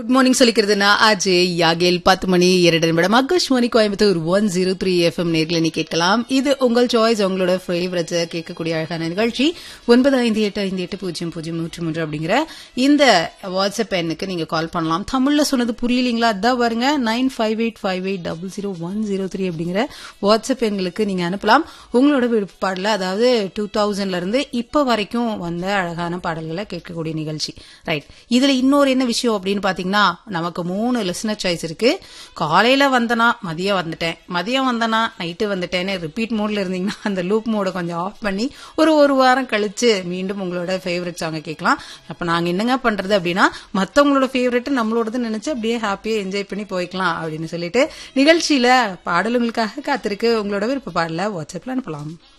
good morning சொல்லிக்கிறது நான் அஜய் யாகேல் பத்து மணி இரண்டு நிமிடம் Akashvani Coimbatore one zero three FM நேர்ல நீ கேட்கலாம் இது உங்கள் சாய்ஸ் உங்களோட ஃபேவரட்ஸ் கேட்கக்கூடிய அழகான நிகழ்ச்சி ஒன்பது ஐந்து எட்டு ஐந்து எட்டு பூஜ்ஜியம் பூஜ்ஜியம் நூற்று மூன்று அப்படிங்கிற இந்த வாட்ஸ்அப் எண்ணுக்கு நீங்க கால் பண்ணலாம் தமிழ்ல சொன்னது புரியலீங்களா அதான் பாருங்க nine five eight five eight double zero one zero three அப்படிங்கிற வாட்ஸ்அப் எண்களுக்கு நீங்க அனுப்பலாம் உங்களோட விருப்பாடல அதாவது டூ தௌசண்ட்ல இருந்து இப்ப வரைக்கும் வந்த அழகான பாடல்களை கேட்கக்கூடிய நிகழ்ச்சி ரைட் இதுல இன்னொரு என்ன விஷயம் அப்படின்னு பாத்தீங்கன்னா நமக்கு மூணு லிசனர் சாய்ஸ் இருக்கு காலையில வந்தனா மதியம் வந்துட்டேன் மதியம் வந்தனா நைட்டு வந்துட்டேன்னு ரிப்பீட் மோட்ல இருந்தீங்கன்னா அந்த லூப் மோட கொஞ்சம் ஆஃப் பண்ணி ஒரு ஒரு வாரம் கழிச்சு மீண்டும் உங்களோட ஃபேவரட் சாங்க கேட்கலாம் அப்ப நாங்க என்னங்க பண்றது அப்படின்னா மத்தவங்களோட ஃபேவரட் நம்மளோடது நினைச்சு அப்படியே ஹாப்பியா என்ஜாய் பண்ணி போய்க்கலாம் அப்படின்னு சொல்லிட்டு நிகழ்ச்சியில பாடலுங்களுக்காக காத்திருக்கு உங்களோட விருப்ப பாடல வாட்ஸ்அப்ல அனுப்பலாம்